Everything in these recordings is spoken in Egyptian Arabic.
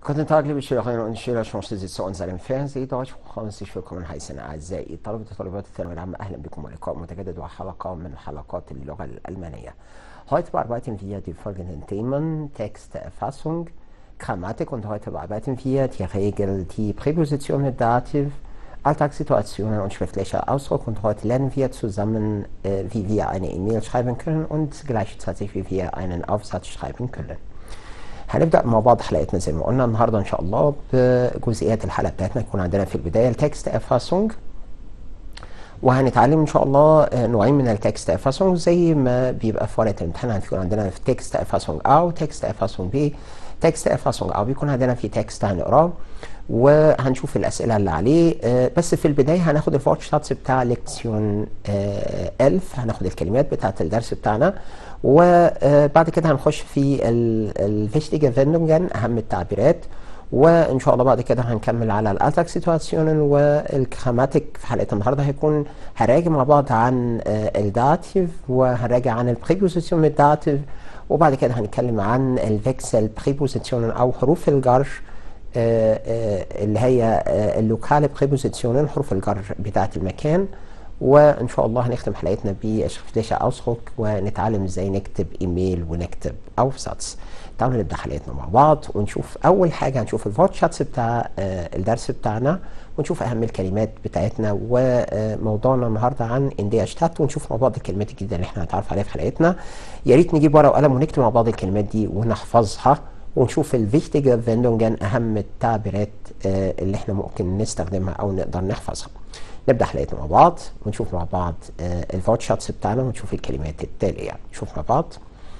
Guten Tag, liebe Schülerinnen und Schüler, schön, dass Sie zu unserem Fernsehdeutschprogramm herzlich willkommen heißen أعزائي طلبة وطالبات الثانوية العامة أهلا بكم ولقاء متجدد وحلقة من حلقات اللغة الألمانية. Heute bearbeiten wir die folgenden Themen: Texterfassung, Grammatik und heute bearbeiten wir die Regel, die Präposition mit Dativ, Alltagssituationen und schriftlicher Ausdruck und heute lernen wir zusammen, äh, wie wir eine E-Mail schreiben können und gleichzeitig wie wir einen Aufsatz schreiben können. هنبدا مع بعض حلقتنا زي ما قلنا النهارده ان شاء الله بجزئيات الحلقه بتاعتنا يكون عندنا في البدايه التكست افاسونج وهنتعلم ان شاء الله نوعين من التكست افاسونج زي ما بيبقى في ورقه الامتحان هتكون عندنا في تكست افاسونج او تكست افاسونج بي تكست افاسونج او بيكون عندنا في تكست هنقراه وهنشوف الاسئله اللي عليه بس في البدايه هناخد الفورتشاتس بتاع ليكسيون 1000 هناخد الكلمات بتاعه الدرس بتاعنا وبعد كده هنخش في الفيشتيجا فيندونجن اهم التعبيرات وان شاء الله بعد كده هنكمل على الالتاك سيتواسيونن والجراماتيك في حلقه النهارده هيكون هنراجع مع بعض عن الداتيف وهنراجع عن البريبوزيسيون من الداتيف وبعد كده هنتكلم عن الفيكسل بريبوزيسيونن او حروف الجر اللي هي اللوكال بريبوزيسيونن حروف الجر بتاعه المكان وان شاء الله هنختم حلقتنا بشرفتليشة اوسخوك ونتعلم ازاي نكتب ايميل ونكتب اوفساتس تعالوا نبدا حلقتنا مع بعض ونشوف اول حاجه هنشوف الفورتشاتس بتاع الدرس بتاعنا ونشوف اهم الكلمات بتاعتنا وموضوعنا النهارده عن انديا شتات ونشوف مع بعض الكلمات الجديده اللي احنا هنتعرف عليها في حلقتنا يا ريت نجيب ورقه وقلم ونكتب مع بعض الكلمات دي ونحفظها ونشوف الفيشتيجا فيندونجن اهم التعبيرات اللي احنا ممكن نستخدمها او نقدر نحفظها نبدا حلقتنا مع بعض ونشوف مع بعض الفوتشاتس بتاعنا ونشوف الكلمات التاليه نشوف مع بعض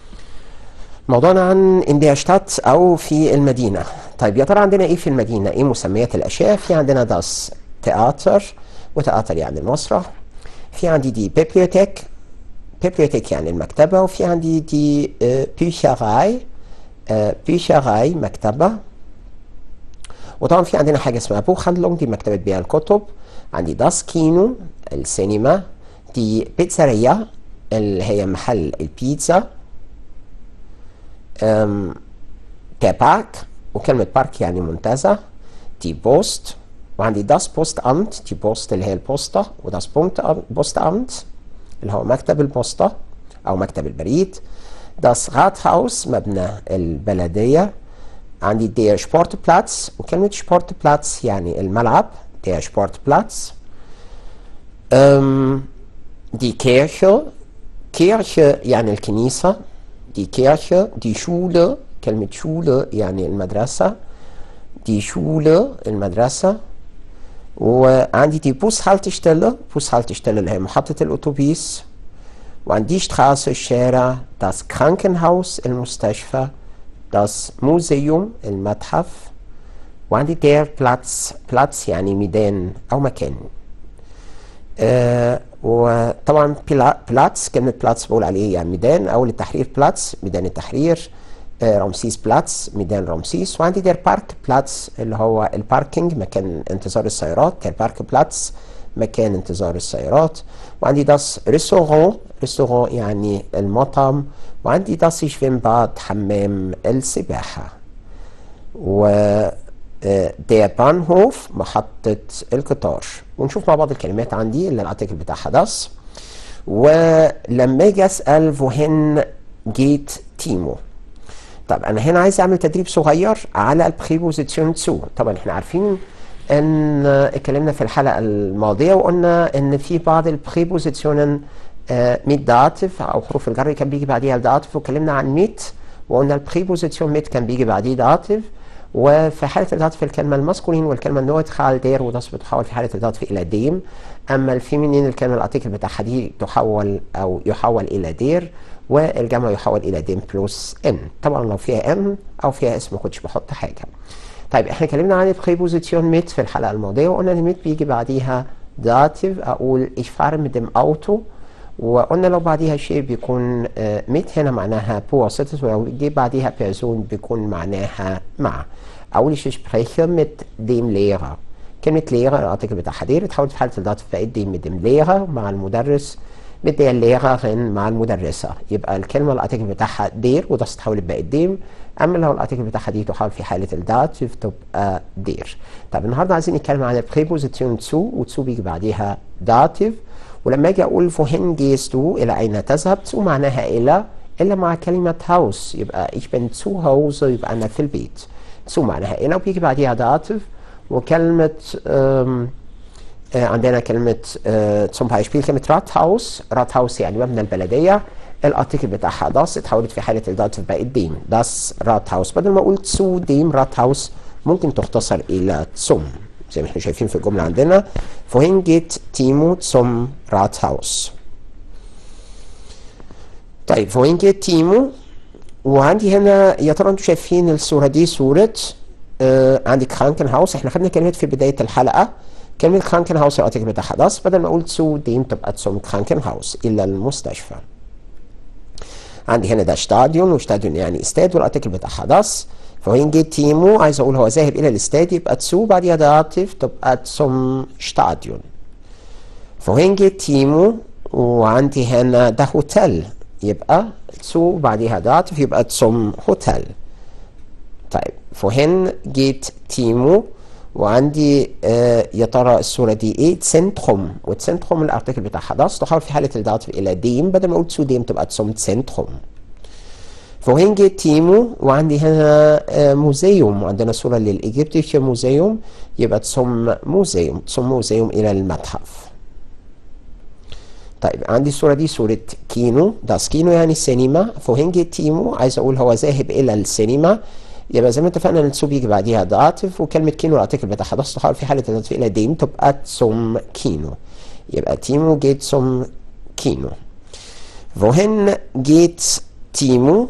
موضوعنا عن انديا شتات او في المدينه طيب يا ترى عندنا ايه في المدينه ايه مسميات الاشياء في عندنا داس تياتر وتياتر يعني المسرح في عندي دي بيبليوتيك بيبليوتيك يعني المكتبه وفي عندي دي بيشاراي بيشاراي مكتبه وطبعا في عندنا حاجه اسمها بوخhandlung دي مكتبه بيع الكتب عندي داس كينو السينما دي بيتزاريا اللي هي محل البيتزا der بارك وكلمة بارك يعني منتزه دي بوست وعندي داس بوست أمت دي بوست اللي هي البوسطة وداس بوست أمت اللي هو مكتب البوسطة أو مكتب البريد داس راتهاوس مبنى البلدية عندي دير شبورتبلاتس وكلمة شبورتبلاتس يعني الملعب der Sportplatz. Ähm, die Kirche, Kirche يعني الكنيسة die Kirche, die Schule كلمة Schule يعني المدرسة die Schule المدرسة وعندي die Bushaltestelle Bushaltestelle اللي هي محطة الأتوبيس وعندي Straße الشارع das Krankenhaus المستشفى das Museum المتحف وعندي دير بلاتس بلاتس يعني ميدان او مكان آه وطبعا بلاتس كلمة بلاتس بقول عليه يعني ميدان او للتحرير بلاتس ميدان التحرير آه رمسيس بلاتس ميدان رمسيس وعندي دير بارك بلاتس اللي هو الباركينج مكان انتظار السيارات دير بارك بلاتس مكان انتظار السيارات وعندي داس ريستورون ريستورون يعني المطعم وعندي داس شفيمباد حمام السباحة و der Bahnhof محطة القطار ونشوف مع بعض الكلمات عندي اللي الارتكل بتاعها داس ولما اجي اسال wohin geht تيمو طب انا هنا عايز اعمل تدريب صغير على البريبوزيشن تو طبعا احنا عارفين ان اتكلمنا في الحلقه الماضيه وقلنا ان في بعض البريبوزيشن ميت داتيف او حروف الجر كان بيجي بعديها الداتيف واتكلمنا عن ميت وقلنا البريبوزيشن ميت كان بيجي بعديه داتيف وفي حالة العطف الكلمة الماسكولين والكلمة النوترال دير وده بتحول في حالة العطف إلى ديم أما الفيمينين الكلمة الأرتيكل بتاعها دي تحول أو يحول إلى دير والجمع يحول إلى ديم بلس إن طبعا لو فيها إن أو فيها اسم ما كنتش بحط حاجة طيب احنا اتكلمنا عن البريبوزيشن ميت في الحلقة الماضية وقلنا ان ميت بيجي بعديها داتيف أقول ich fahre mit dem Auto وقلنا لو بعديها شيء بيكون ميت هنا معناها بواسطة ولو جه بعديها بيرسون بيكون معناها مع أول ich spreche mit dem Lehrer كلمة Lehrer الارتكل بتاعها دير اتحولت في حالة الداتيف بقت دي mit dem Lehrer مع المدرس mit der Lehrerin مع المدرسة يبقى الكلمة الارتكل بتاعها دير وده تتحول لباقي الديم اما لو الارتكل بتاعها دي تحول في حالة الداتيف تبقى دير طب النهارده عايزين نتكلم عن البريبوزيشن تو وتسو بيجي بعديها داتيف ولما اجي اقول فوهين جيست du الى اين تذهب تو معناها الى الا مع كلمة هاوس يبقى ich bin zu Hause يبقى انا في البيت تو معناها الى وبيجي بعديها داتيف وكلمة آم آه عندنا كلمة آه zum Beispiel كلمة راتهاوس راتهاوس يعني مبنى البلدية الارتيكل بتاعها داس اتحولت في حالة الداتيف بقت ديم داس راتهاوس بدل ما اقول zu ديم راتهاوس ممكن تختصر الى zum زي ما احنا شايفين في الجملة عندنا wohin geht Timo zum Rathaus طيب wohin geht Timo وعندي هنا يا ترى انتوا شايفين الصورة دي صورة آه عندك كرانكنهاوس احنا خدنا كلمات في بداية الحلقة كلمة كرانكنهاوس الارتيكل بتاعها داس بدل ما اقول zu dem تبقى zum Krankenhaus إلى المستشفى عندي هنا ده شتاديون وشتاديون يعني استاد والارتيكل بتاعها داس wohin geht Timo عايز اقول هو ذاهب الى الاستاد يبقى zu بعديها داتيف تبقى zum Stadion wohin geht Timo وعندي هنا ده هوتيل يبقى zu بعديها داتيف يبقى zum Hotel طيب wohin geht Timo وعندي آه يا ترى الصورة دي ايه سنتروم والسنتروم الارتيكل بتاعها داس تحول في حالة الداتيف الى ديم بدل ما اقول zu dem تبقى zum Zentrum wohin geht Timo وعندي هنا آه موزيوم وعندنا صورة للإيجيبتيشن موزيوم يبقى zum موزيوم zum موزيوم إلى المتحف طيب عندي الصورة دي صورة كينو das كينو يعني سينما wohin geht Timo عايز أقول هو ذاهب إلى السينما يبقى زي ما اتفقنا ان السو بيجي بعديها داتف وكلمة كينو الارتيكل بتاعها ده تحول في حالة الداتف إلى ديم تبقى zum كينو يبقى تيمو geht zum كينو wohin geht تيمو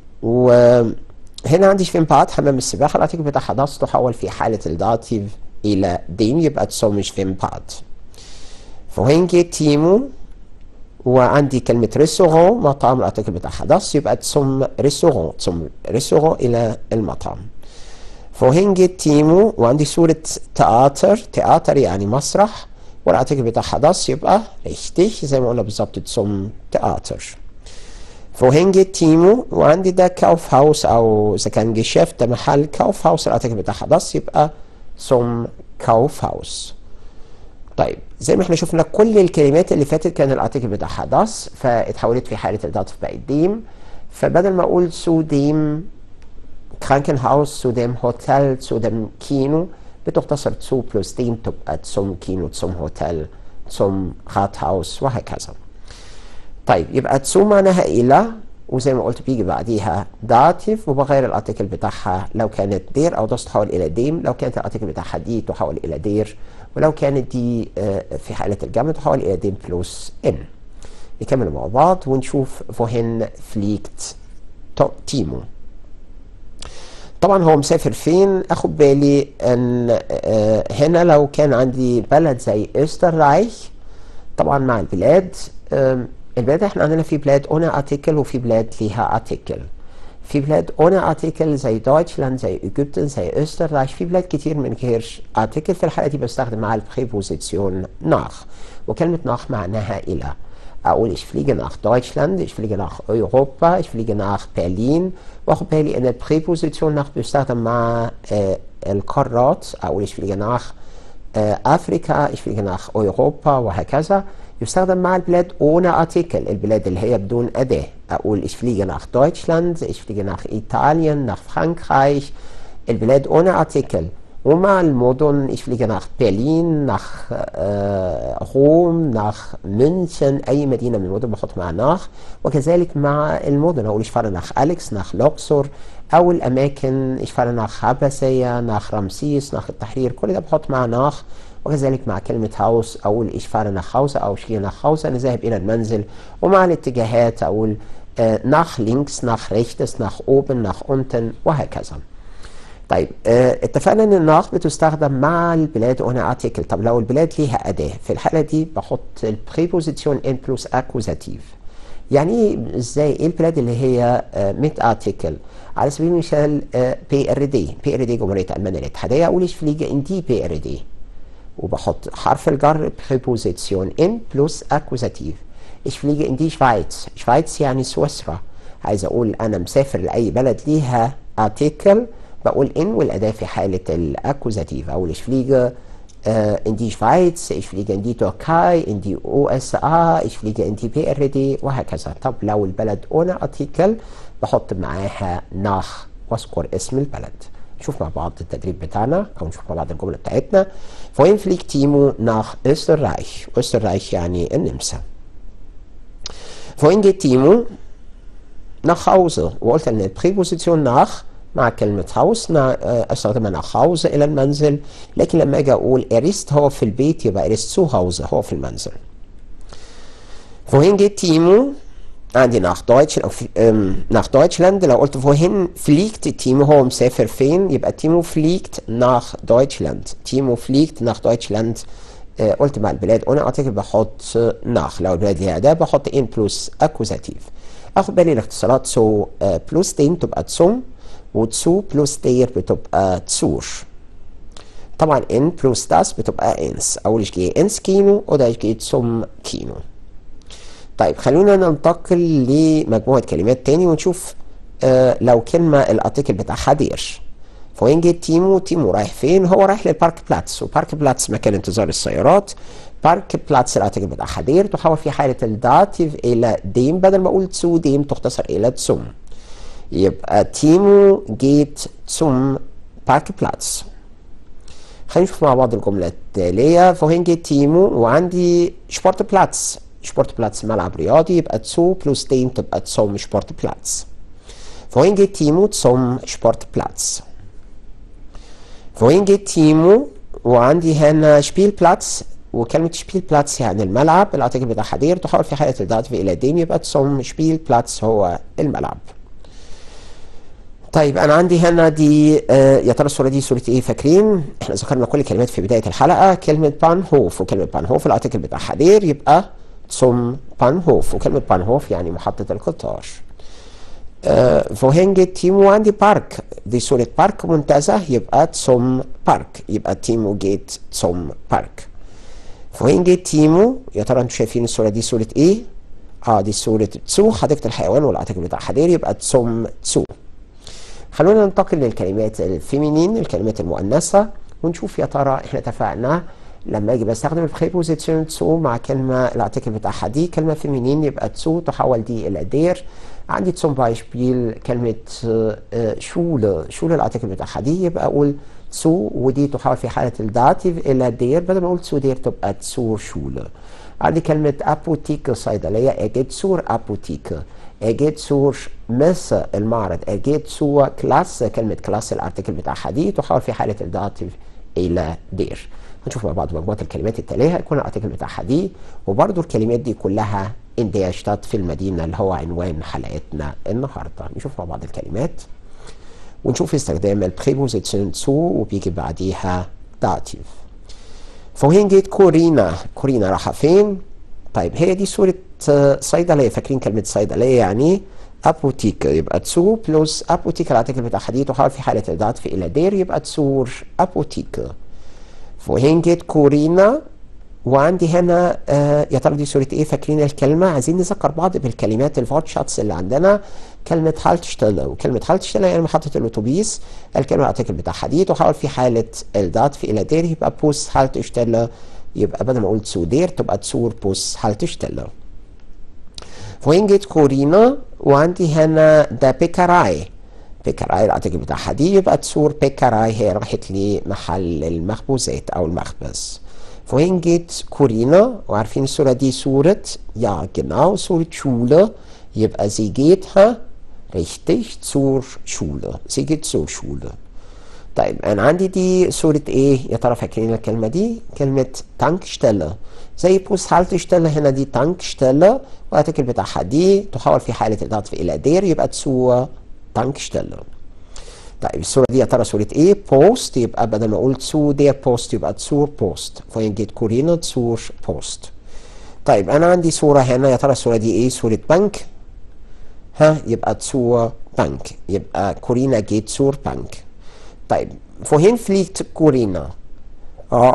وهنا عندي في بارت حمام السباحة الارتيكل بتاعها داس تحول في حالة الداتيف إلى ديم يبقى تسوم مش في بارت wohin geht تيمو وعندي كلمة ريستورون مطعم الارتيكل بتاعها داس يبقى تسوم ريستورون تسوم ريستورون إلى المطعم wohin geht تيمو وعندي صورة تياتر تياتر يعني مسرح والارتيكل بتاعها داس يبقى richtig زي ما قلنا بالظبط تسوم تياتر wohin geht تيمو وعندي ده كاوفهاوس او اذا كان جيشيفت ده محل كاوفهاوس الارتيكل بتاعها بس يبقى zum كاوفهاوس طيب زي ما احنا شفنا كل الكلمات اللي فاتت كان الارتيكل بتاعها داس فاتحولت في حاله الداتف بقت ديم فبدل ما اقول zu dem Krankenhaus zu dem Hotel zu dem Kino بتختصر zu plus dem تبقى zum Kino zum Hotel zum Rathaus وهكذا طيب يبقى تسو معناها إلى وزي ما قلت بيجي بعديها داتيف وبغير الارتيكل بتاعها لو كانت دير أو داس تحول إلى ديم لو كانت الارتيكل بتاعها دي تحول إلى دير ولو كانت دي في حالة الجمع تحول إلى ديم بلس إن نكمل مع بعض ونشوف wohin fliegt تيمو طبعا هو مسافر فين اخد بالي ان هنا لو كان عندي بلد زي استرلايخ طبعا مع البلاد البلاد احنا عندنا في بلاد ohne ارتيكل وفي بلاد ليها ارتيكل في بلاد ohne ارتيكل زي دويتشلاند زي ايجيبتن زي استرلايش في بلاد كتير من غير ارتيكل في الحالة دي بستخدم مع البريبوزيسيون nach وكلمة nach معناها إلى أقول ich fliege nach Deutschland, ich fliege nach Europa, ich fliege nach Berlin واخد بالي إن البريبوزيسيون nach بيستخدم مع آه القارات أقول ich fliege nach آه أفريقيا, ich fliege nach Europa وهكذا يستخدم مع البلاد ohne Artikel البلاد اللي هي بدون أداة أقول ich fliege nach Deutschland ich fliege nach Italien nach Frankreich البلاد ohne Artikel ومع المدن ich fliege nach Berlin nach äh, Rom nach München أي مدينة من المدن بحط معها nach وكذلك مع المدن أقول ich fahre nach Alex nach Luxor أو الأماكن ich fahre nach Habasaya nach Ramses nach التحرير كل ده بحط معها nach وكذلك مع كلمة هاوس أقول ich fahre nach Hause أو ich gehe nach Hause أنا ذاهب إلى المنزل ومع الاتجاهات أقول äh, nach links nach rechts nach oben nach unten وهكذا طيب اه اتفقنا ان الناق بتستخدم مع البلاد هنا ارتيكل طب لو البلاد ليها اداه في الحاله دي بحط البريبوزيسيون ان بلس اكوزاتيف يعني ايه ازاي ايه البلاد اللي هي اه ميت ارتيكل على سبيل المثال اه بي ار دي بي ار دي جمهوريه المانيا الاتحاديه اقول ايش فليجه ان دي بي ار دي وبحط حرف الجر بريبوزيسيون ان بلس اكوزاتيف ich fliege in die Schweiz Schweiz يعني سويسرا عايز اقول انا مسافر لاي بلد ليها article بقول in والاداه في حاله الاكوزاتيف اقول ich fliege äh, in die Schweiz ich fliege in die Türkei in die USA ich fliege in die BRD وهكذا طب لو البلد ohne article بحط معاها nach واذكر اسم البلد نشوف مع بعض التدريب بتاعنا او نشوف مع بعض الجمله بتاعتنا wohin fliegt Timo nach Österreich Österreich يعني النمسا wohin geht Timo nach Hause وقلت ان البريبوزيشن nach مع كلمة هاوس استخدمها nach Hause إلى المنزل لكن لما أجي أقول er ist هو في البيت يبقى er ist zu Hause هو في المنزل wohin geht Timo عندي nach Deutschland ähm, nach Deutschland لو قلت wohin fliegt Timo هو مسافر فين يبقى Timo fliegt nach Deutschland Timo fliegt nach Deutschland آه قلت مع البلاد ohne artikel بحط nach لو البلاد ليها أداة بحط in plus accusative اخد بالي الاختصارات so آه plus den تبقى zum وتسو بلس دير بتبقى تسور طبعا ان بلس das بتبقى انس اول ich gehe ins Kino oder ich gehe zum Kino طيب خلونا ننتقل لمجموعة كلمات تاني ونشوف آه لو كلمة الارتيكل بتاعها دير فوين جيت تيمو تيمو رايح فين هو رايح للبارك بلاتس وبارك بلاتس مكان انتظار السيارات بارك بلاتس الارتيكل بتاعها دير تحول في حالة الداتيف الى ديم بدل ما اقول تسو ديم تختصر الى تسوم يبقى تيمو جيت zum Parkplatz خلينا نشوف مع بعض الجملة التالية فوهين جيت تيمو وعندي شبورتبلاتس شبورتبلاتس ملعب رياضي يبقى تسو بلس دين تبقى zum شبورتبلاتس فوهين جيت تيمو zum شبورتبلاتس فوهين جيت تيمو وعندي هنا شبيلبلاتس وكلمة شبيلبلاتس يعني الملعب الارتيكل بتاعها دير تحول في حالة الداتف إلى ديم يبقى zum شبيلبلاتس هو الملعب طيب انا عندي هنا دي آه يا ترى الصوره دي صوره ايه فاكرين احنا ذكرنا كل الكلمات في بدايه الحلقه كلمه بانهوف وكلمه بانهوف الارتيكل بتاعها دير يبقى zum بانهوف وكلمه بانهوف يعني محطه القطار آه فوهين جيت تيمو عندي بارك دي صوره بارك منتزه يبقى zum بارك يبقى تيمو جيت zum بارك فوهين جيت تيمو يا ترى انتوا شايفين الصوره دي صوره ايه اه دي صوره تسو حديقه الحيوان والارتيكل بتاعها دير يبقى zum تسو خلونا ننتقل للكلمات الفيمينين الكلمات المؤنثة ونشوف يا ترى احنا اتفقنا لما اجي بستخدم البريبوزيشن تسو مع كلمة الارتيكل بتاعها دي كلمة فيمينين يبقى تسو تحول دي الى دير عندي zum Beispiel كلمة شولة شولة الارتيكل بتاعها دي يبقى اقول تسو ودي تحول في حالة الداتيف الى دير بدل ما اقول تسو دير تبقى تسور شولة عندي كلمة ابوتيك صيدلية اجد سور ابوتيك er geht zur Messe المعرض er geht zur Klasse كلمة كلاس الارتيكل بتاعها دي تحول في حالة الداتيف إلى دير هنشوف مع بعض مجموعة الكلمات التالية هيكون الارتيكل بتاعها دي وبرضو الكلمات دي كلها in der Stadt في المدينة اللي هو عنوان حلقتنا النهاردة نشوف مع بعض الكلمات ونشوف استخدام البريبوزيشن zu وبيجي بعديها داتيف wohin geht كورينا كورينا رايحة فين طيب هي دي صورة صيدلية فاكرين كلمة صيدلية يعني أبوتيك يبقى تسو بلس أبوتيك الارتيكل بتاعها دي تحول في حالة الضغط في إلى دير يبقى تسور أبوتيك wohin geht كورينا وعندي هنا آه يا ترى دي صورة ايه فاكرين الكلمة عايزين نذكر بعض بالكلمات الفورت شاتس اللي عندنا كلمة هالتشتله وكلمة هالتشتله يعني محطة الأتوبيس الكلمة الارتيكل بتاعها دي تحول في حالة الضغط في إلى دير يبقى بوس هالتشتله يبقى بدل ما اقول تسو دير تبقى تسور بوس هالتشتله wohin geht كورينا وعندي هنا ده بيكاراي بيكاراي الارتيكل بتاعها دي يبقى تسور بيكاراي هي راحت لمحل المخبوزات او المخبز wohin geht كورينا وعارفين الصورة دي صورة ja genau صورة شولة يبقى sie geht ها richtig zur Schule sie geht zur Schule طيب انا عندي دي صورة ايه يا ترى فاكرين الكلمة دي كلمة تانكشتelle زي بوس هالتشتelle هنا دي تانكشتelle والارتيكل بتاعها دي تحول في حالة العطف الى دير يبقى تسوى تانكشتelle طيب الصورة دي يا ترى صورة ايه بوست يبقى بدل ما اقول تسو دير بوست يبقى تسور بوست فين جيت كورينا تسور بوست طيب انا عندي صورة هنا يا ترى الصورة دي ايه صورة بنك ها يبقى تسور بنك يبقى كورينا جيت سور بنك طيب wohin fliegt كورينا اه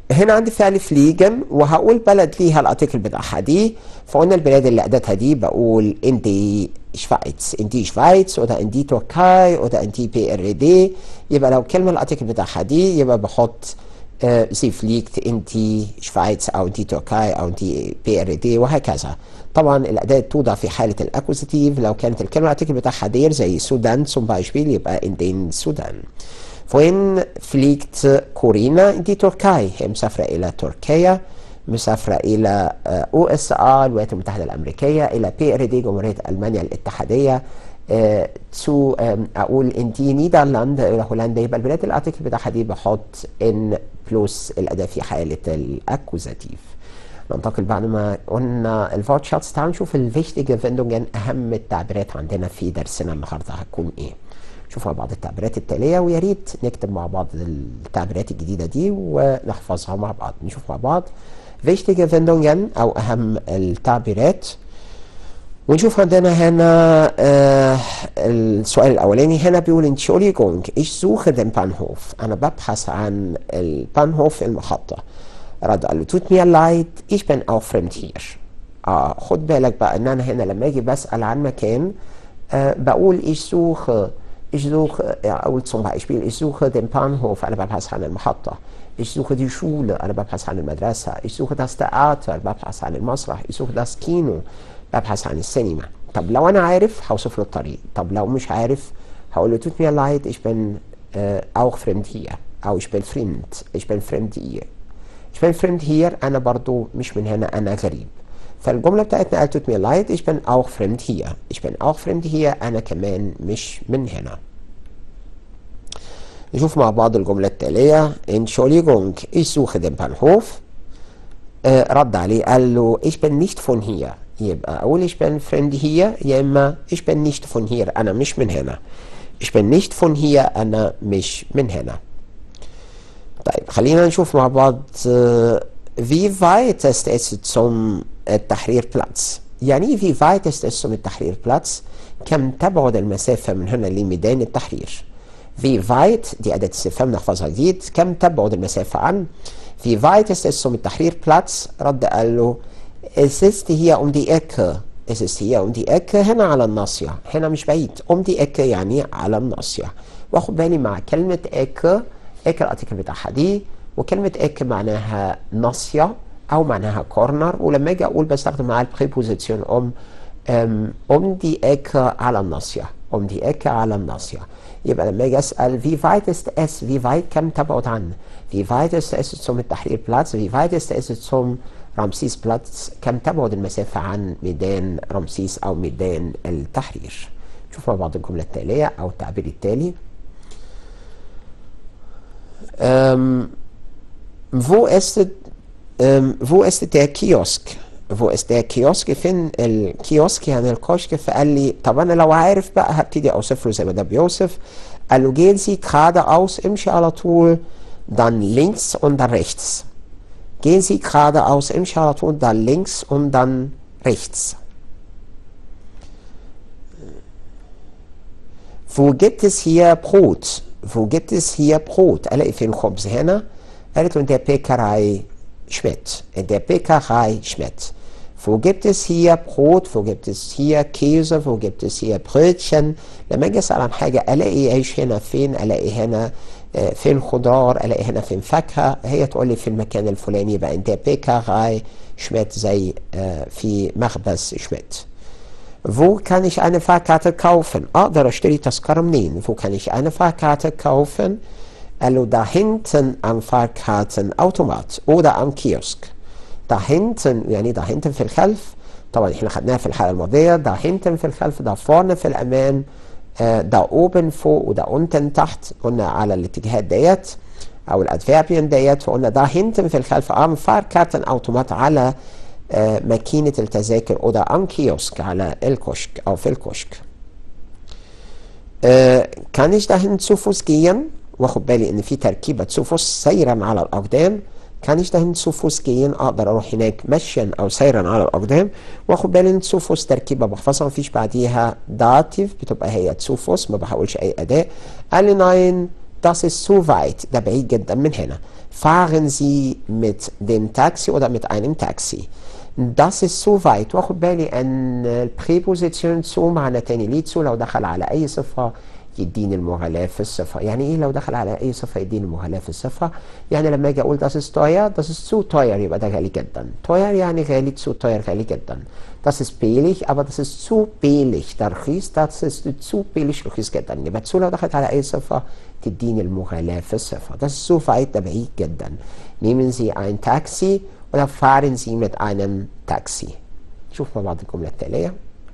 هنا عندي فعل فليجن وهقول بلد ليها الارتيكل بتاعها دي فقلنا البلاد اللي اداتها دي بقول ان دي شفايتس ان دي شفايتس oder ان دي تركاي oder ان دي بي ار دي يبقى لو كلمه الارتيكل بتاعها دي يبقى بحط آه sie fliegt in die Schweiz او in die Türkei او in die BRD وهكذا طبعا الاداه توضع في حاله الاكوزيتيف لو كانت الكلمه الارتيكل بتاعها دير زي سودان zum Beispiel يبقى in den Sudan Wohin fliegt Corina in die Türkei؟ هي مسافرة إلى تركيا مسافرة إلى أو اس ار الولايات المتحدة الأمريكية إلى بي ار دي جمهورية ألمانيا الاتحادية تو أقول إن دي نيدرلاند إلى هولندا يبقى البلاد الأرتيكل بتاعها دي بحط إن بلس الأداة في حالة الأكوزاتيف ننتقل بعد ما قلنا الفورت شاتس تعالوا نشوف الفيشتيجه فيندونجن أهم التعبيرات عندنا في درسنا النهارده هتكون إيه شوفوا بعض التعبيرات التالية ويا ريت نكتب مع بعض التعبيرات الجديدة دي ونحفظها مع بعض نشوف مع بعض wichtige Wendungen أو أهم التعبيرات ونشوف عندنا هنا آه السؤال الأولاني هنا بيقول Entschuldigung ich suche den Bahnhof أنا ببحث عن البانهوف المحطة رد قال له tut mir leid ich bin auch fremd hier آه خد بالك بقى ان انا هنا لما اجي بسأل عن مكان آه بقول ich suche Ich suche, ja, zum Beispiel, ich suche den Bahnhof, أنا ببحث عن المحطة. Ich suche die Schule, أنا ببحث عن المدرسة. Ich suche das Theater, ببحث عن المسرح. Ich suche das Kino, ببحث عن السينما. طب لو أنا عارف هوصف له الطريق. طب لو مش عارف هقول له tut mir leid, ich bin äh, auch fremd hier. أو ich bin fremd, ich bin fremd hier. Ich bin fremd hier, أنا برضو مش من هنا, أنا غريب. فالجملة بتاعتنا قال tut mir leid, ich bin auch fremd hier. Ich bin auch fremd hier, أنا كمان مش من هنا. نشوف مع بعض الجملة التالية Entschuldigung, ich suche den Bahnhof. آه رد عليه قال له ich bin nicht von hier. يبقى أقول ich bin fremd hier يا إما ich bin nicht von hier أنا مش من هنا. Ich bin nicht von hier أنا مش من هنا. طيب خلينا نشوف مع بعض آه wie weit ist es zum التحريربلاتz يعني ايه في weit ist es zum التحريربلاتz كم تبعد المسافة من هنا لميدان التحرير wie weit دي أداة استفهام نحفظها جديد كم تبعد المسافة عن wie weit ist es zum التحريربلاتz رد قال له es ist hier um die Ecke es ist hier um die Ecke هنا على الناصية هنا مش بعيد um die Ecke يعني على الناصية واخد بالي مع كلمة Ecke Ecke الارتيكل بتاعها دي وكلمة Ecke معناها ناصية او معناها كورنر ولما اجي اقول بستخدم معاها البريبوزيسيون ام ام دي اكه على الناصيه ام دي اكه على الناصيه يبقى لما اجي اسال في weit ist es في weit كم تبعد عن في weit ist es zum التحريربلاتz في weit ist es zum رمسيس كم تبعد المسافة عن ميدان رمسيس أو ميدان التحرير شوف مع بعض الجملة التالية أو التعبير التالي أم wo ist Ähm, wo ist der Kiosk؟ wo ist der Kiosk؟ فين الكيوسك يعني الكشك فقال لي طب انا لو عارف بقى هبتدي اوصف له زي ما ده بيوصف قال له gehen Sie geradeaus امشي على طول dann links und dann rechts gehen Sie geradeaus امشي على طول dann links und dann rechts wo gibt es hier Brot wo gibt es hier Brot الاقي فين خبز هنا قالت له in der Bäckerei Schmidt, in der Bäckerei Schmidt. Wo gibt es hier Brot, wo gibt es hier Käse, wo gibt es hier Brötchen لما اجي اسال عن حاجه الاقي عيش هنا فين الاقي هنا فين خضار الاقي هنا فين فاكهه هي تقول لي في المكان الفلاني يبقى in der Bäckerei Schmidt زي في مخبز شميت Wo kann ich eine Fahrkarte kaufen? اقدر اشتري تذكره منين؟ Wo kann ich eine Fahrkarte kaufen? قال له da hinten am Fahrkartenautomat oder am Kiosk da hinten يعني da hinten في الخلف طبعا احنا خدناها في الحلقه الماضيه da hinten في الخلف da vorne في الامام آه da oben فوق ودا unten تحت قلنا على الاتجاهات ديت او الادفيربيان ديت فقلنا da hinten في الخلف am Fahrkartenautomat على آه ماكينه التذاكر oder am Kiosk على الكشك او في الكشك آه kann ich dahin zu Fuß gehen واخد بالي ان في تركيبه سوفوس سيرا على الاقدام كان يشتهن سوفوس جين اقدر اروح هناك مشيا او سيرا على الاقدام واخد بالي ان سوفوس تركيبه بحفظها مفيش بعديها داتيف بتبقى هي تسوفوس ما بحاولش اي اداء قال لي ناين das ist zu weit ده بعيد جدا من هنا fahren Sie mit dem Taxi oder mit einem Taxi das ist zu weit واخد بالي ان البريبوزيشن zu معنى تاني ليه zu لو دخل على اي صفه يديني المغالاة في الصفة يعني ايه لو دخل على اي صفة يديني المغالاة في الصفة يعني لما اجي اقول das ist teuer das ist zu teuer يبقى ده غالي جدا teuer يعني غالي zu teuer غالي جدا das ist billig aber das ist zu billig ده رخيص das ist zu billig رخيص جدا يبقى zu لو دخلت على اي صفة تديني المغالاة في الصفة das ist zu weit ده بعيد جدا nehmen Sie ein Taxi oder fahren Sie mit einem Taxi شوف مع بعض الجملة التالية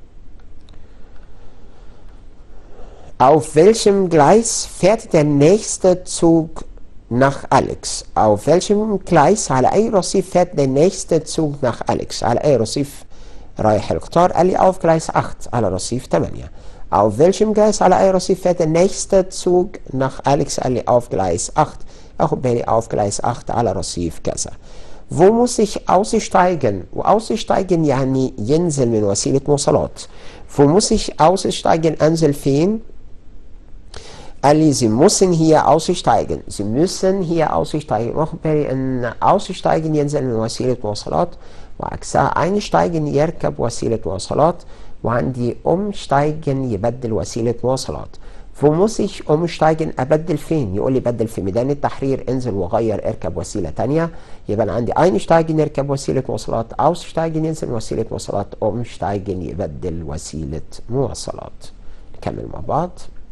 Auf welchem Gleis fährt der nächste Zug nach Alex? Auf welchem Gleis على أي رصيف fährt der nächste Zug nach Alex؟ على أي رصيف رايح القطار؟ قال لي auf Gleis 8 على رصيف 8 Auf welchem Gleis على أي رصيف fährt der nächste Zug nach Alex؟ قال لي auf Gleis 8 أخد بالي auf Gleis 8 على رصيف كذا wo muss ich aussteigen وأوستeigen يعني ينزل من وسيلة مواصلات wo muss ich aussteigen أنزل فين قال لي Sie müssen hier aussteigen Sie müssen hier aussteigen واخد بالي ان aussteigen ينزل من وسيلة مواصلات وعكسها einsteigen يركب وسيلة مواصلات وعندي umsteigen يبدل وسيلة مواصلات wo muss ich umsteigen ابدل فين يقول لي بدل في ميدان التحرير انزل وغير اركب وسيله تانية يبقى انا عندي einsteigen يركب وسيله مواصلات aussteigen ينزل وسيله مواصلات umsteigen يبدل وسيله مواصلات نكمل مع بعض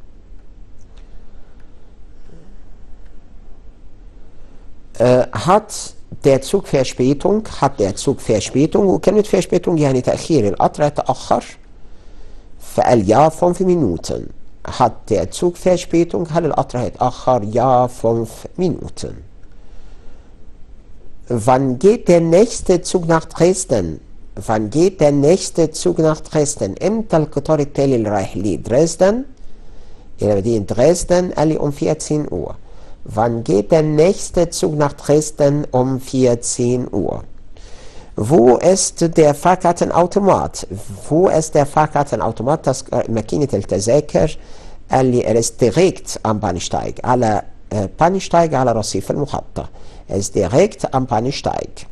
äh, hat der Zug Verspätung hat der Zug Verspätung وكلمة Verspätung يعني تأخير القطر يتأخر فقال ja 5 Minuten hat der Zug Verspätung هل القطر هيتأخر ja 5 Minuten wann geht der nächste Zug nach Dresden wann geht der nächste Zug nach Dresden امتى القطار التالي اللي رايح لدريسدن إلى مدينة دريسدن قال لي um 14 Uhr Wann geht der nächste Zug nach Dresden um 14 Uhr? Wo ist der Fahrkartenautomat? Wo ist der Fahrkartenautomat? Das ماكينة التذاكر قال لي er ist direkt am Bahnsteig على Bahnsteig على رصيف المحطة er ist direkt am Bahnsteig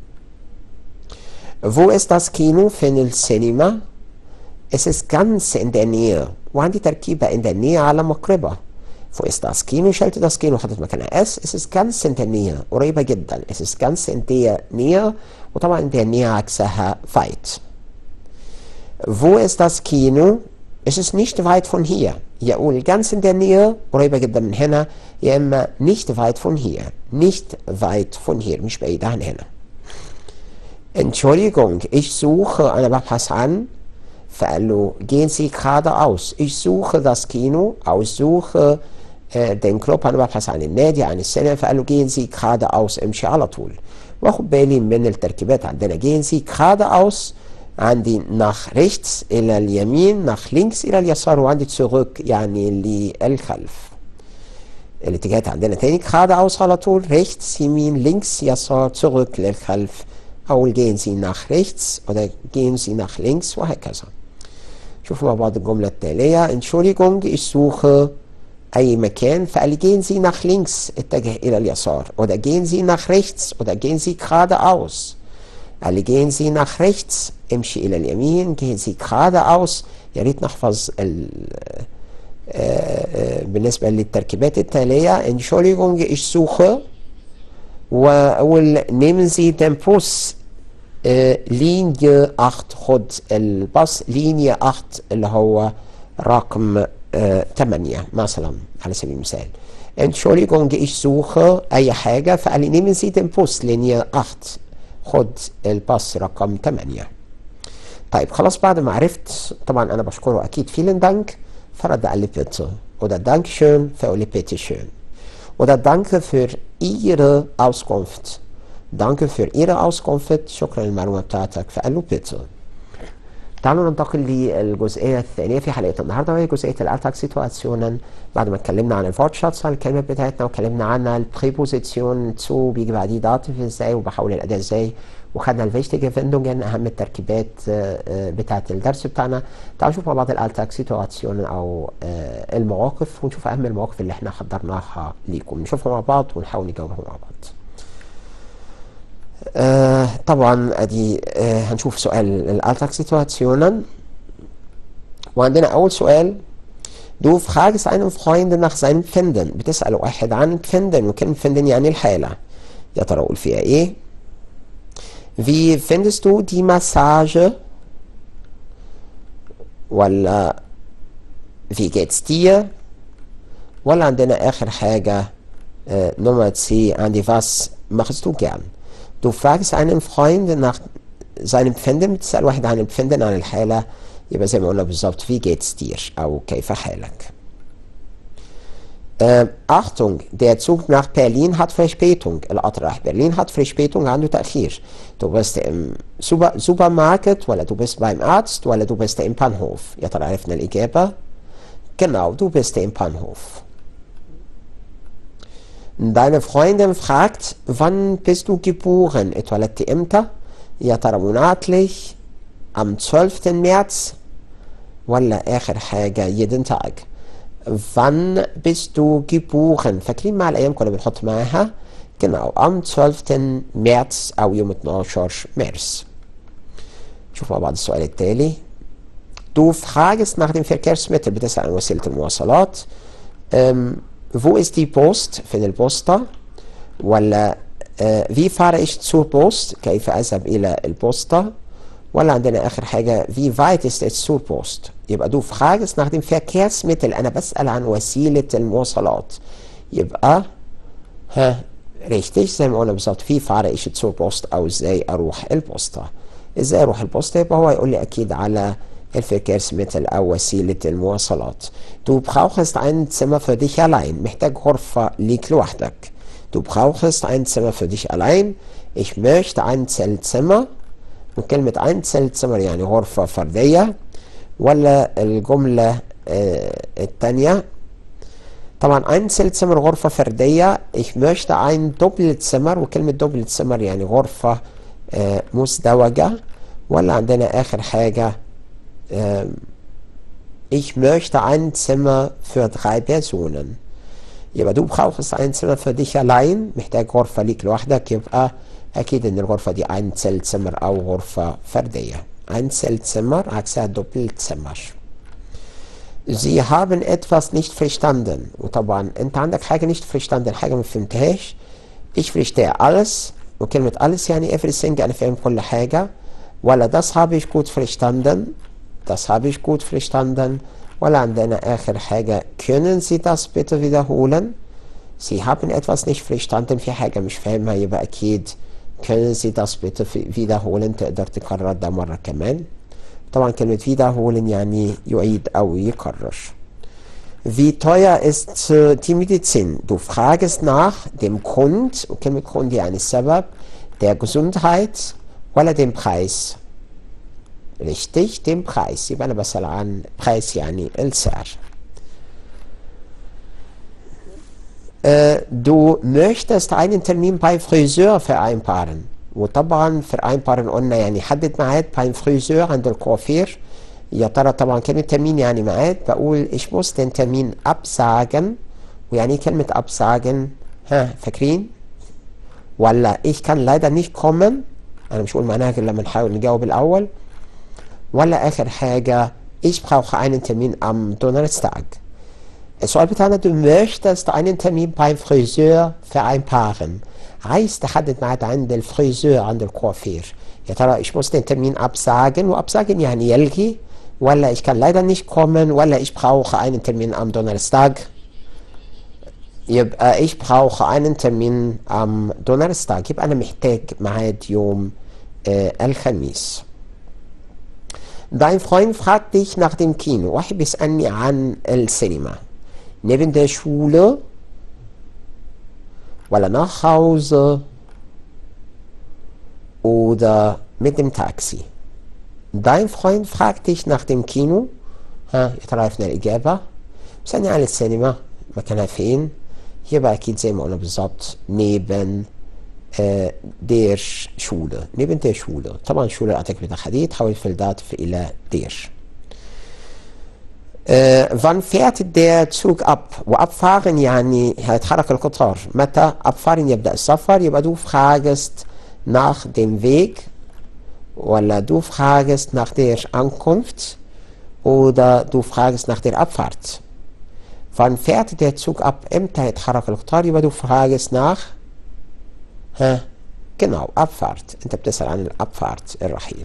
Wo ist das Kino für السينما? Es ist ganz in der Nähe وعندي تركيبة in der Nähe على مقربة Wo ist das Kino? شلت das Kino حطيت مكانها S es ist ganz in der Nähe قريبة جدا es ist ganz in der Nähe وطبعا in der Nähe عكسها weit Wo ist das Kino? Es ist nicht weit von hier يقول ganz in der Nähe قريبة جدا من هنا يا إما nicht weit von hier nicht weit von hier مش بعيد عن هنا Entschuldigung ich suche أنا ببحث عن فقال له gehen Sie geradeaus ich suche das Kino aussuche den Club انا ببحث عن النادي عن السينما فقال له gehen Sie geradeaus امشي على طول واخد بالي من التركيبات عندنا gehen Sie geradeaus عندي nach rechts الى اليمين nach links الى اليسار وعندي zurück يعني للخلف الاتجاهات عندنا تاني geradeaus على طول rechts يمين links يسار zurück للخلف أو gehen Sie nach rechts oder gehen Sie nach links وهكذا شوفوا مع بعض الجملة التالية Entschuldigung ich suche أي مكان فقال لي gehen Sie nach links اتجه إلى اليسار oder gehen Sie nach rechts oder gehen Sie geradeaus قال لي gehen Sie nach rechts امشي إلى اليمين gehen Sie geradeaus يا ريت نحفظ ال بالنسبة للتركيبات التالية Entschuldigung ich suche وأقول nehmen Sie den Bus لينيا 8 خد الباص لينيا 8 اللي هو رقم 8 مثلا على سبيل المثال Entschuldigung ich suche أي حاجة فقال لي nehmen Sie den Bus لينيا 8 خد الباص رقم 8 طيب خلاص بعد ما عرفت طبعا أنا بشكره أكيد فيلن دانك فرد قال لي bitte oder Dankeschön فأقول لي bitte schön oder danke für Ihre Auskunft danke für Ihre Auskunft شكرا للمعلومة بتاعتك فقال له bitte تعالوا ننتقل للجزئية الثانية في حلقة النهاردة وهي جزئية الألتاك سيتواسيونن بعد ما اتكلمنا عن الفورت شاتس عن الكلمات بتاعتنا واتكلمنا عن البريبوزيسيون تو بيجي بعديه داتيف ازاي وبحول الأداة ازاي وخدنا الفيشتيجه فيندونجن اهم التركيبات بتاعه الدرس بتاعنا تعالوا نشوف مع بعض الالتاك سيتواسيون او المواقف ونشوف اهم المواقف اللي احنا حضرناها ليكم نشوفها مع بعض ونحاول نجاوبها مع بعض آه طبعا ادي آه هنشوف سؤال الالتاك سيتواسيونن وعندنا اول سؤال Du fragst einen Freund nach seinem Empfinden. بتسأل واحد عن Empfinden وكلمة Empfinden يعني الحالة. يا ترى أقول فيها إيه؟ Wie findest du die Massage? ولا wie geht's dir? ولا عندنا آخر حاجة äh, Nummer C عندي was machst du gern? Du fragst einen Freund nach seinem Empfinden بتسأل واحد عن Empfinden عن الحالة يبقى زي ما قلنا بالظبط wie geht's dir أو كيف حالك äh, Achtung der Zug nach Berlin hat Verspätung القطر رايح برلين hat Verspätung عنده تأخير du bist im Super Supermarkt ولا du bist beim Arzt ولا du bist im Bahnhof يا ترى عرفنا الإجابة genau du bist im Bahnhof Deine Freundin fragt wann bist du geboren اتولدت امتى يا ترى monatlich am 12. März ولا آخر حاجة jeden Tag wann bist du geboren فاكرين مع الأيام كنا بنحط معاها genau am 12. März أو يوم 12 مارس شوف مع بعض السؤال التالي Du fragst nach dem Verkehrsmittel بتسأل عن وسيلة المواصلات ähm, wo ist die Post فين البوسطة ولا äh, wie fahre ich zur Post كيف أذهب إلى البوسطة ولا عندنا آخر حاجة wie weit ist es zur Post يبقى du fragst nach dem Verkehrsmittel أنا بسأل عن وسيلة المواصلات يبقى ها richtig زي ما قلنا بالظبط wie fahre ich zur Post أو إزاي أروح البوسطة إزاي أروح البوسطة يبقى هو يقول لي أكيد على الفركيرسmittel أو وسيلة المواصلات du brauchst ein Zimmer für dich allein محتاج غرفة ليك لوحدك du brauchst ein Zimmer für dich allein ich möchte ein Zeltzimmer وكلمة ein Zeltzimmer يعني غرفة فردية ولا الجملة آه التانية طبعا ein Zeltzimmer غرفة فردية ich möchte ein Doppelzimmer وكلمة Doppelzimmer يعني غرفة آه مزدوجة ولا عندنا آخر حاجة آه ich möchte ein Zimmer für drei Personen يبقى du brauchst ein Zimmer für dich allein محتاج غرفة ليك لوحدك يبقى أكيد إن الغرفة دي ein Zeltzimmer أو غرفة فردية ein Zeltzimmer عكسها Doppelzimmer Sie haben etwas nicht verstanden وطبعا أنت عندك حاجة nicht verstanden حاجة ما فهمتهاش ich verstehe alles وكلمة alles يعني everything أنا فاهم كل حاجة ولا das habe ich gut verstanden das habe ich gut verstanden ولا عندنا آخر حاجة können Sie das bitte wiederholen Sie haben etwas nicht verstanden في حاجة مش فاهمها يبقى أكيد können Sie das bitte wiederholen تقدر تكرر ده مرة كمان طبعا كلمة wiederholen يعني يعيد أو يكرر Wie teuer ist die Medizin? Du fragst nach dem Grund وكلمة Grund يعني السبب der Gesundheit ولا dem Preis richtig dem Preis يبقى أنا بسأل عن Preis يعني السعر du möchtest einen Termin beim Friseur vereinbaren وطبعا vereinbaren قلنا يعني حدد ميعاد beim Friseur عند الكوافير يا ترى طبعا كلمة ترمين يعني ميعاد بقول ich muss den Termin absagen ويعني كلمة absagen ها فاكرين ولا ich kann leider nicht kommen أنا مش هقول معناها غير لما نحاول نجاوب الأول ولا آخر حاجة ich brauche einen Termin am Donnerstag السؤال بتاعنا du möchtest einen Termin beim Friseur vereinbaren عايز تحدد ميعاد عند الفريزور عند الكوافير يا ترى ich muss den Termin absagen وabsagen يعني يلغي ولا ich kann leider nicht kommen ولا ich brauche einen Termin am Donnerstag يبقى ich brauche einen Termin am Donnerstag يبقى أنا محتاج ميعاد يوم آه الخميس Dein Freund fragt dich nach dem Kino واحد بيسألني عن السينما neben der Schule ولا nach Hause oder mit dem Taxi. Dein Freund fragt dich nach dem Kino ها يا ترى عرفنا الإجابة بيسألني عن السينما مكانها فين يبقى أكيد زي ما قلنا بالظبط neben آه، der Schule neben der Schule طبعا Schule الارتكل بتاعها دي تحول في الداتف الى der äh, wann fährt der Zug ab وabfahren يعني هيتحرك القطار متى abfahren يبدأ السفر يبقى du fragest nach dem Weg ولا du fragest nach der Ankunft oder du fragst nach der Abfahrt wann fährt der Zug ab امتى يتحرك القطار يبقى du fragest nach ها genau Abfahrt انت بتسأل عن الأبفahrt الرحيل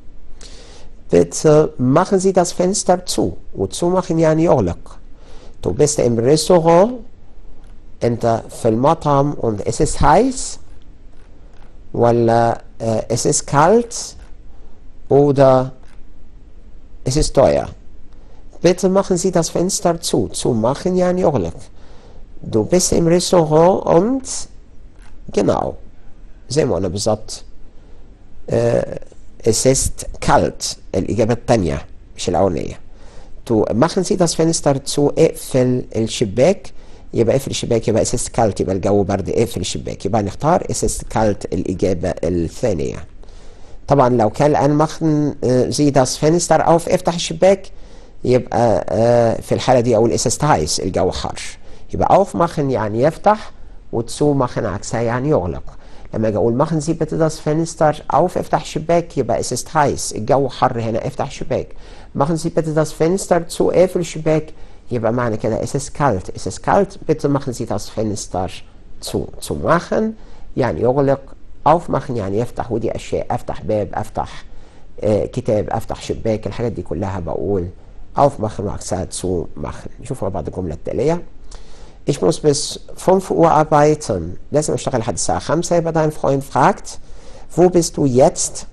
bitte machen Sie das Fenster zu وتو machen يعني يغلق du bist im Restaurant انت في المطعم und es ist heiß ولا äh, es ist kalt oder es ist teuer bitte machen Sie das Fenster zu zu machen يعني يغلق du bist im Restaurant und genau زي ما قلنا بالظبط آه es ist kalt الإجابة الثانية مش الأولانية تو machen Sie das Fenster zu اقفل الشباك يبقى اقفل الشباك يبقى es ist kalt يبقى الجو برد اقفل الشباك يبقى نختار es ist kalt الإجابة الثانية طبعا لو كان الآن machen Sie das Fenster auf افتح الشباك يبقى آه في الحالة دي أقول es ist heiß الجو حر يبقى aufmachen يعني يفتح وتسو machen عكسها يعني يغلق لما اجي اقول machen Sie bitte das Fenster auf افتح الشباك يبقى es ist heiß الجو حر هنا افتح الشباك machen Sie bitte das Fenster zu اقفل الشباك يبقى معنى كده es ist kalt es ist kalt bitte machen Sie das Fenster zu zu machen يعني يغلق aufmachen يعني يفتح ودي اشياء افتح باب افتح آه كتاب افتح شباك الحاجات دي كلها بقول aufmachen وعكسها zu machen نشوف مع بعض الجملة التالية ich muss bis 5 Uhr arbeiten. لازم اشتغل لحد الساعة 5 يبقى dein Freund fragt wo bist du jetzt?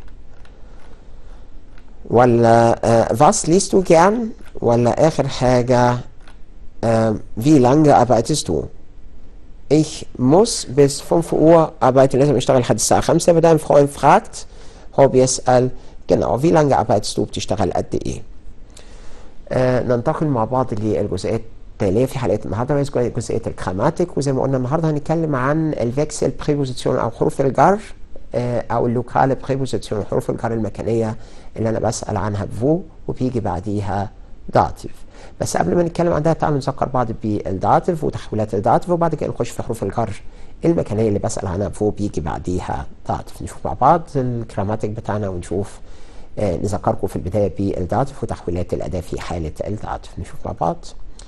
ولا äh, was liest du gern? ولا آخر حاجة äh, wie lange arbeitest du? Ich muss bis 5 Uhr arbeiten. لازم اشتغل لحد الساعة 5 يبقى dein Freund fragt هو بيسأل genau wie lange arbeitest du بتشتغل قد ايه؟ آه ننتقل مع بعض للجزئيات التالية في حلقة النهاردة وهي جزئية الجراماتيك وزي ما قلنا النهاردة هنتكلم عن الفيكسل بريبوزيسيون أو حروف الجر أو اللوكال بريبوزيسيون حروف الجر المكانية اللي أنا بسأل عنها بفو وبيجي بعديها داتيف بس قبل ما نتكلم عن ده تعالوا نذكر بعض بالداتيف وتحويلات الداتيف وبعد كده نخش في حروف الجر المكانية اللي بسأل عنها بفو بيجي بعديها داتيف نشوف مع بعض الجراماتيك بتاعنا ونشوف آه نذكركم في البداية بالداتيف وتحويلات الأداة في حالة الداتيف نشوف مع بعض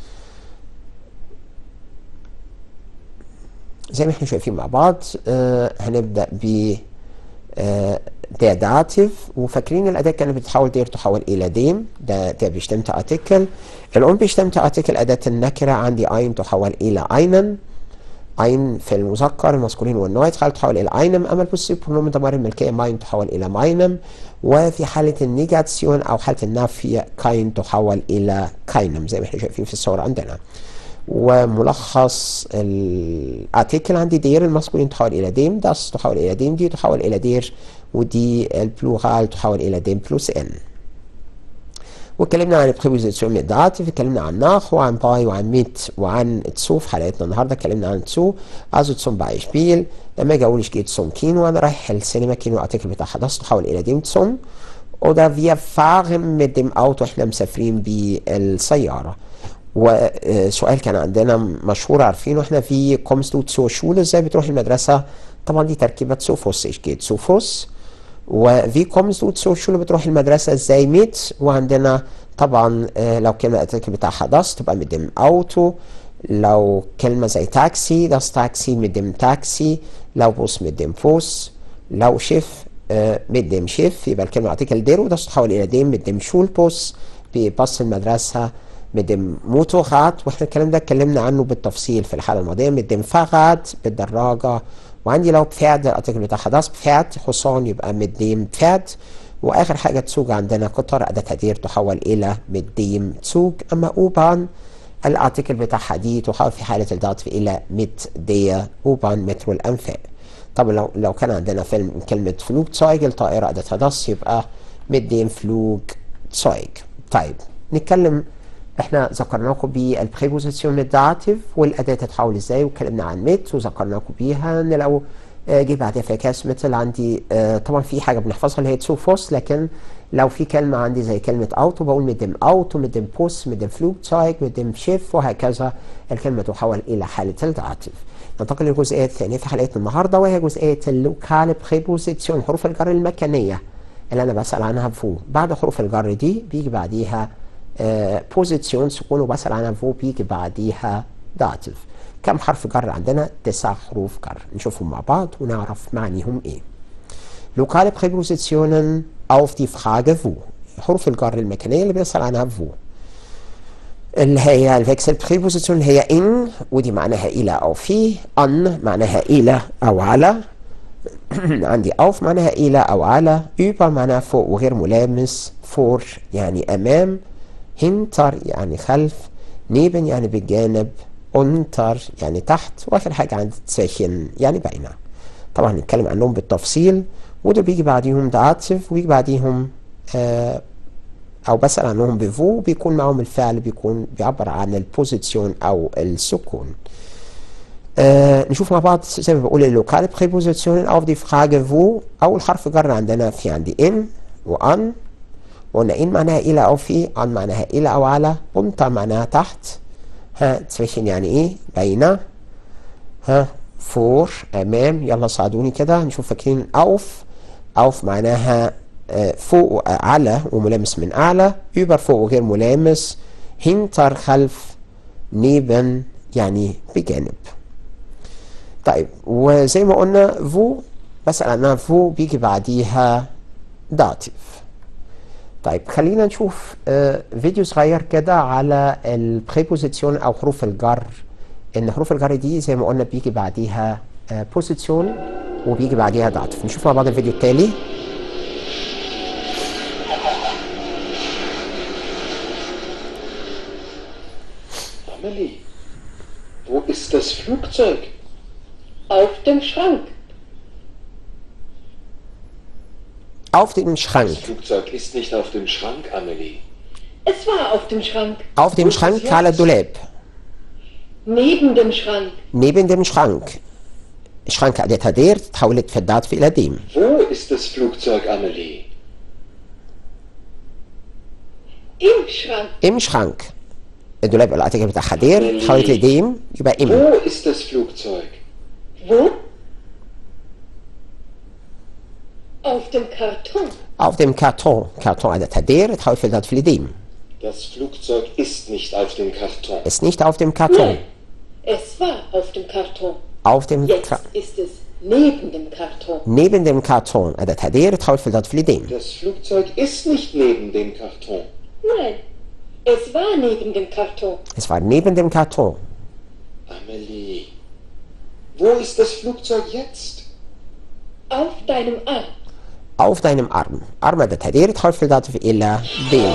زي ما احنا شايفين مع بعض آه هنبدأ ب آه der داتيف وفاكرين الأداة كانت بتتحول دير تحول إلى ديم ده der bestimmte Artikel الunbestimmte Artikel أداة النكرة عندي ein تحول إلى einen ein في المذكر المذكورين والنويترال تحول إلى einem أما البوسيف برونومن ضمائر الملكية mein تحول إلى meinem وفي حالة النيجاتسيون أو حالة النفي كاين تحول إلى keinem زي ما احنا شايفين في الصورة عندنا وملخص الارتيكل عندي دير الماسكولين تحول الى ديم داس تحول الى ديم دي تحول الى دير ودي البلورال تحول الى ديم بلس ان واتكلمنا عن البريبوزيسيون من داتيف اتكلمنا عن ناخ وعن باي وعن ميت وعن تسو في حلقتنا النهارده اتكلمنا عن تسو also zum Beispiel لما اجي اقول ich gehe zum Kino وانا رايح السينما كينو الارتيكل بتاعها das تحول الى ديم zum oder wir fahren mit dem Auto احنا مسافرين بالسياره وسؤال كان عندنا مشهور عارفينه احنا في kommst du zur Schule ازاي بتروح المدرسة طبعا دي تركيبة سوفوس ich gehe zu Fuß وفي kommst du zur Schule بتروح المدرسة ازاي mit وعندنا طبعا لو كلمة التركيب بتاعها das تبقى mit dem Auto لو كلمة زي تاكسي das تاكسي mit dem تاكسي لو بوس mit dem Bus لو شيف mit dem شيف يبقى الكلمة ارتيكل دير وده تحول إلى ديم mit dem Schulbus بباص المدرسة مدم موتورات واحنا الكلام ده اتكلمنا عنه بالتفصيل في الحلقه الماضيه مدم فغد بالدراجه وعندي لو بفعد الارتيكل بتاعها ده بفعد حصان يبقى مديم بفعد واخر حاجه تسوق عندنا قطر اداه تدير تحول الى مديم تسوق اما اوبان الارتيكل بتاعها دي تحول في حاله الداتف الى مت دي اوبان مترو الانفاق طبعا لو لو كان عندنا فيلم كلمه فلوج تسايج الطائره اداتها داس يبقى مديم فلوج تسايج طيب نتكلم احنا ذكرناكم بالبريبوزيسيون الداتيف والاداه تتحول ازاي واتكلمنا عن ميت وذكرناكم بيها ان لو آه، جه بعدها Verkehrsmittel عندي آه، طبعا في حاجه بنحفظها اللي هي zu Fuß لكن لو في كلمه عندي زي كلمه اوتو بقول mit dem Auto mit dem Bus mit dem Flugzeug mit dem Schiff وهكذا الكلمه تحول الى حاله الداتيف ننتقل للجزئيه الثانيه في حلقتنا النهارده وهي جزئيه اللوكال بريبوزيسيون حروف الجر المكانيه اللي انا بسال عنها فو بعد حروف الجر دي بيجي بعديها بوزيسيون سكون وبسال عنها فو بيجي بعديها داتيف كم حرف جر عندنا تسع حروف جر نشوفهم مع بعض ونعرف معانيهم ايه lokale Präpositionen auf die Frage wo حروف الجر المكانية اللي بيسأل عنها wo اللي هي الفيكسل بريبوزيسيون اللي هي in ودي معناها إلى أو في an معناها إلى أو على عندي auf معناها إلى أو على über معناها فوق وغير ملامس vor يعني أمام hinter يعني خلف neben يعني بالجانب unter يعني تحت واخر حاجة عندي zwischen يعني بين طبعا نتكلم عنهم بالتفصيل ودول بيجي بعديهم داتيف ويجي بعديهم آه او بسأل عنهم بفو بيكون معهم الفعل بيكون بيعبر عن البوزيسيون او السكون آه نشوف مع بعض زي ما بقول اللوكال بريبوزيسيون auf die Frage wo اول حرف جر عندنا في عندي in وان وقلنا in معناها الى او في an معناها الى او على unter معناها تحت ها zwischen يعني ايه بين ها فور امام يلا ساعدوني كده نشوف فاكرين اوف اوف معناها آه، فوق على وملامس من اعلى über فوق وغير ملامس hinter خلف neben يعني بجانب طيب وزي ما قلنا فو بسأل عنها فو بيجي بعديها داتيف طيب خلينا نشوف آه، فيديو صغير كده على البريبوزيسيون او حروف الجر ان حروف الجر دي زي ما قلنا بيجي بعديها بوزيسيون وبيجي بعديها داتيف نشوف مع بعض الفيديو التالي Amelie, wo ist das Flugzeug? Auf dem Schrank. auf dem Das Schrank Flugzeug ist nicht auf dem Schrank, Amelie. Es war auf dem Schrank. auf dem Schrank على الدولاب Neben dem Schrank. neben dem Schrank الشرنك أداتها دير تحولت في الداتف إلى ديم Wo ist das Flugzeug, Amelie? Im Schrank. im Schrank الدولاب الارتكل بتاعها دير تحولت لديم يبقى im Wo ist das Flugzeug? Wo? Auf dem Karton. auf dem Karton Karton أداتها دير تحولت في الداتف لديم Das Flugzeug ist nicht auf dem Karton. ist nicht auf dem Karton Nein. Es war auf dem Karton. auf dem Jetzt Ka ist es neben dem Karton. neben dem Karton أداتها دير تحولت في الداتف لديم Das Flugzeug ist nicht neben dem Karton. Nein. Es war neben dem Karton. es war neben dem Karton Amelie, wo ist das Flugzeug jetzt? Auf deinem Arm. auf deinem Arm Arm أداتها دير تحولت في الداتف إلى ديم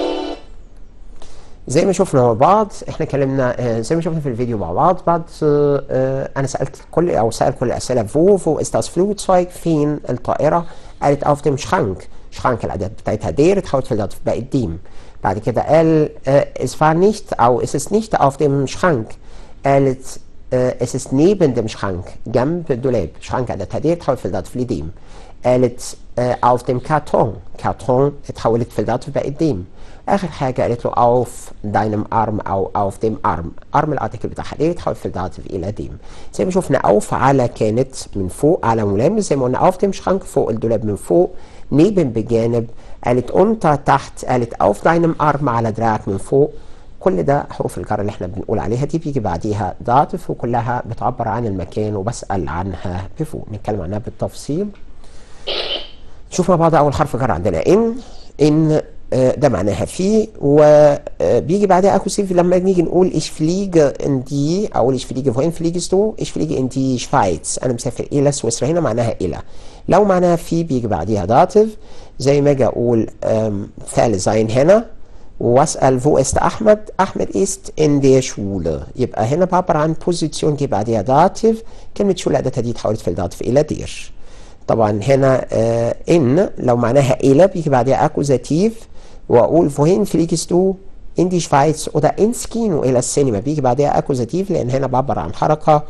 زي ما شفنا مع بعض احنا اتكلمنا آه، زي ما شفنا في الفيديو مع بعض بعد آه، آه، انا سالت كل او سال كل الاسئله فو فو ist das Flugzeug فين الطائره قالت auf dem Schrank شرانك الاداه بتاعتها دير اتحولت في الدات بقت ديم بعد كده قال آه، es war nicht او es ist nicht auf dem Schrank قالت آه، es ist neben dem Schrank جنب الدولاب شرانك اداتها دير اتحولت في الدات في ديم قالت آه، auf dem Karton Karton اتحولت في الدات بقت ديم اخر حاجه قالت له auf deinem Arm او auf dem Arm arm الارتكل بتاعها دي تحول في الداتيف الى ديم زي ما شفنا auf على كانت من فوق على ملامس زي ما قلنا auf dem Schrank فوق الدولاب من فوق neben بجانب قالت unter تحت قالت auf deinem Arm على دراعك من فوق كل ده حروف الجر اللي احنا بنقول عليها دي بيجي بعديها داتف وكلها بتعبر عن المكان وبسأل عنها بفوق نتكلم عنها بالتفصيل شوف مع بعض اول حرف جر عندنا ان ان آه، ده معناها في وبيجي بعدها اكوسيف لما نيجي نقول ich fliege in die او ich fliege wohin fliegst du ich fliege in die Schweiz انا مسافر الى سويسرا هنا معناها الى لو معناها في بيجي بعديها داتيف زي ما اجي اقول آم، فعل زين هنا واسال wo ist احمد احمد ist in der Schule يبقى هنا بعبر عن بوزيسيون جه بعديها داتيف كلمه شولة اداتها دي اتحولت في الداتيف الى دير طبعا هنا آه ان لو معناها الى بيجي بعدها اكوزاتيف واقول wohin fliegst du in die Schweiz oder ins Kino الى السينما بيجي بعدها اكوزاتيف لان هنا بعبر عن حركه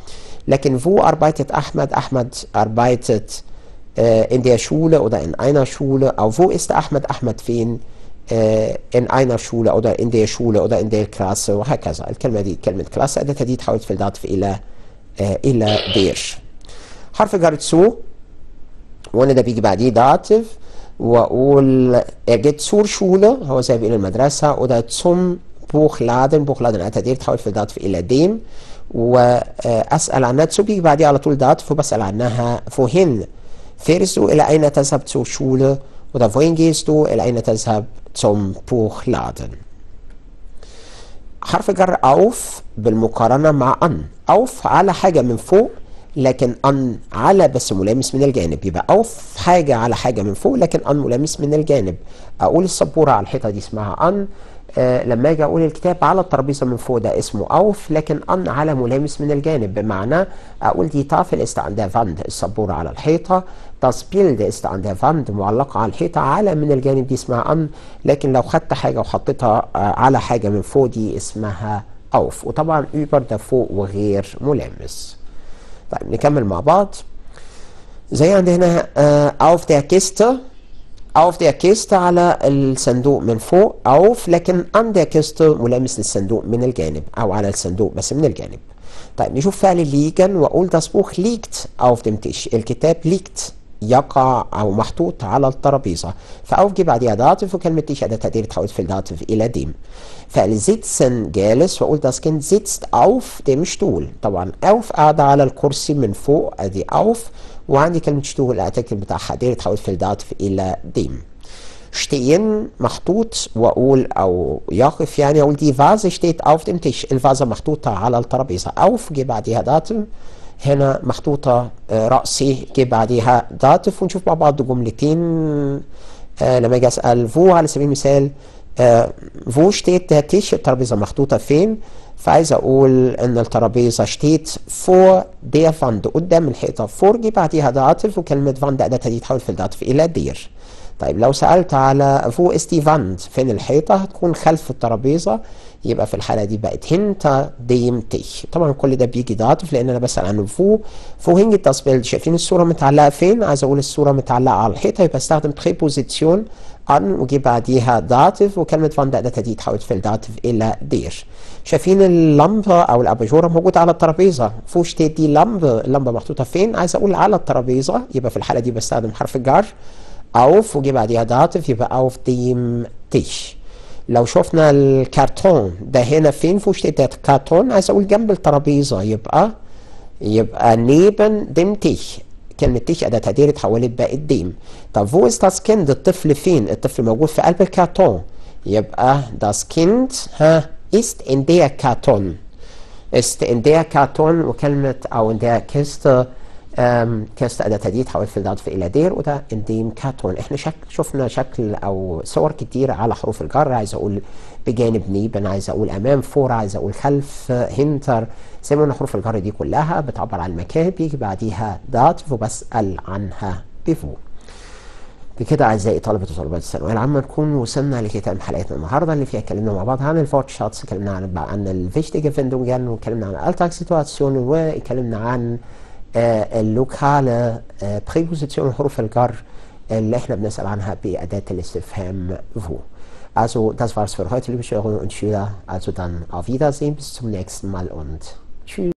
لكن wo arbeitet Ahmed? Ahmed arbeitet äh, in der Schule oder in einer Schule. Auch wo ist Ahmed? Ahmed فين؟ äh, in einer Schule oder in der Schule oder in der Klasse وهكذا الكلمة دي كلمة كلاس أداتها دي تحول في الداتف إلى آه إلى دير حرف جر zu وانا ده بيجي بعديه داتف واقول er geht zur Schule هو ذهب الى المدرسه oder zum Buchladen Buchladen اتى دي تحول في الداتف الى dem واسال عنها zu بيجي بعديه على طول داتف وبسال عنها wohin fährst du الى اين تذهب zur Schule oder wohin gehst du الى اين تذهب zum Buchladen حرف جر auf بالمقارنة مع أن auf على حاجة من فوق لكن أن على بس ملامس من الجانب يبقى أوف حاجة على حاجة من فوق لكن أن ملامس من الجانب أقول السبورة على الحيطة دي اسمها أن آه لما أجي أقول الكتاب على الترابيزة من فوق ده اسمه أوف لكن أن على ملامس من الجانب بمعنى أقول دي تافل ist an der Wand السبورة على الحيطة das Bild ist an der Wand معلقة على الحيطة على من الجانب دي اسمها أن لكن لو خدت حاجة وحطيتها آه على حاجة من فوق دي اسمها أوف وطبعا über ده فوق وغير ملامس طيب نكمل مع بعض زي عندنا آه auf der Kiste auf der Kiste على الصندوق من فوق auf لكن an der Kiste ملامس للصندوق من الجانب أو على الصندوق بس من الجانب طيب نشوف فعل liegen وأقول das Buch liegt auf dem Tisch الكتاب liegt يقع أو محطوط على الترابيزة فأوف جه بعديها داتف وكلمة تيش أداة تقدير تحول في الداتف إلى ديم فعل sitzen جالس وأقول das Kind sitzt auf dem Stuhl طبعا auf قاعدة على الكرسي من فوق أدي auf وعندي كلمة شتول الأتاكل بتاعها دي تحول في الداتف إلى ديم stehen محطوط واقول او يقف يعني اقول دي فازه steht auf dem Tisch الفازه محطوطه على الترابيزه auf جه بعديها داتم هنا محطوطة رأسي جه بعديها داتف ونشوف مع بعض جملتين آه لما اجي اسأل فو على سبيل المثال آه فو شتيت ده تيش الترابيزة محطوطة فين فعايز اقول ان الترابيزة شتيت فور دير فاند قدام الحيطة فور جه بعديها داتف وكلمة فاند اداتها دي تحول في الداتف الى دير طيب لو سألت على فو استي فاند فين الحيطة هتكون خلف الترابيزة يبقى في الحالة دي بقت هنتا ديم تيش طبعا كل ده بيجي داتف لأن أنا بسأل عنه فو فو هنج التصبيل شايفين الصورة متعلقة فين عايز أقول الصورة متعلقة على الحيطة يبقى استخدم بريبوزيسيون ان وجي بعديها داتف وكلمة فان ده دي تحول في الداتف إلى دير شايفين اللمبة أو الأباجورة موجودة على الترابيزة فو شتيت دي لمبة اللمبة محطوطة فين عايز أقول على الترابيزة يبقى في الحالة دي بستخدم حرف الجر auf وجي بعديها داتف يبقى auf dem Tisch لو شفنا الكرتون ده هنا فين فوق steht der كرتون عايز اقول جنب الترابيزه يبقى يبقى neben dem Tisch كلمة تيش أداة تقدير اتحولت بقت ديم طب wo ist das Kind الطفل فين الطفل موجود في قلب الكرتون يبقى das Kind ها ist in der Karton ist in der Karton وكلمة أو in der Kiste كاست أداة دي تحول في الضعف إلى دير وده انديم كاتون احنا شك شفنا شكل أو صور كتير على حروف الجر عايز أقول بجانب نيبن عايز أقول أمام فور عايز أقول خلف هنتر زي ما قلنا حروف الجر دي كلها بتعبر عن المكان بيجي بعديها دات وبسأل عنها بفو بكده اعزائي طلبه وطالبات الثانويه العامه نكون وصلنا لختام حلقتنا النهارده اللي فيها اتكلمنا مع بعض عن الفورت شاتس اتكلمنا عن عن الفيشتيجا فيندونجان واتكلمنا عن الالتاك سيتواسيون واتكلمنا عن اللوكالة بريبوزيسيون حروف الجر اللي احنا بنسأل عنها بأداة الاستفهام wo. Also das war's für heute, liebe Schülerinnen und Schüler. Also dann auf Wiedersehen, bis zum nächsten Mal und tschüss.